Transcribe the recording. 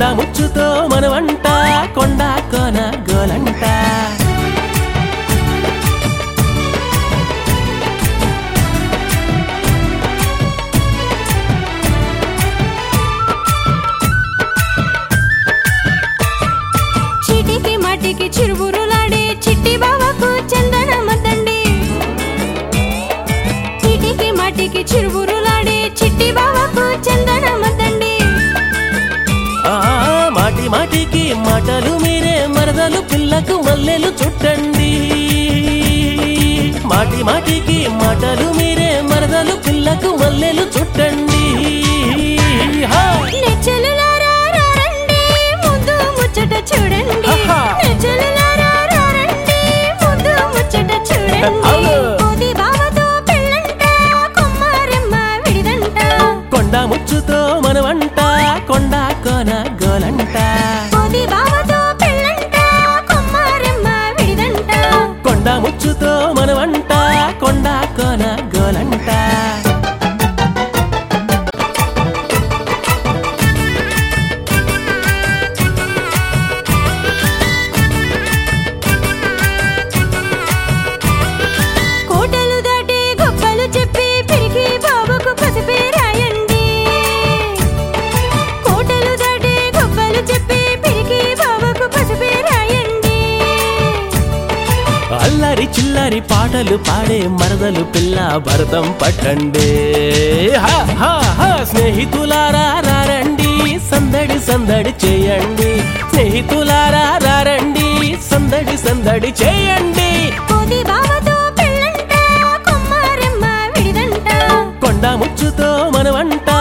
ముచ్చుతో మనవంట కొండ కోన గోలంట చీటికి మాటికి చిరుబురులాడే చిట్టి బావకు చందన మద్దండి చీటికి మాటికి చిరుబురులాడే చిట్టి బావకు చందన మద్దండి ఆ మాటి మాటికి మాటలు మీరే మరదలు పిల్లకు మల్లెలు చుట్టండి మాటి మాటికి మాటలు మీరే మరదలు పిల్లకు మల్లెలు చుట్టండి హా! నెచ్చలులారా రారండి, ముద్దు ముచ్చట చూడండి ఆహా. నెచ్చలులారా రారండి, ముద్దు ముచ్చట చూడండి అవును. కోతి బావతో పెళ్ళంట కొమ్మారెమ్మ విడిదంట కొండ ముచ్చుతో మనవంట కొండ కోన గోలంట కోతి బావతో పెళ్ళంట కొమ్మారెమ్మ విడిదంట కొండ ముచ్చుతో మనవంట కొండ కోన గోలంట కోటలు దాటి గొప్పలు చెప్పి పిరికి బాబుకు పసిపే రాయండి కోటలు దాటి గొప్పలు చెప్పి పిరికి బాబుకు పసిపే రాయండి అల్లరి చిల్లరి పాటలు పాడే మరదలు పిల్ల భరతం పట్టండి హా, హా, హా, స్నేహితులారా రారండి సందడి సందడి చేయండి స్నేహితులారా రారండి సందడి సందడి చేయండి కోతి బావతో పెళ్ళంట కొమ్మారెమ్మ విడిదంట కొండ ముచ్చుతో మనవంట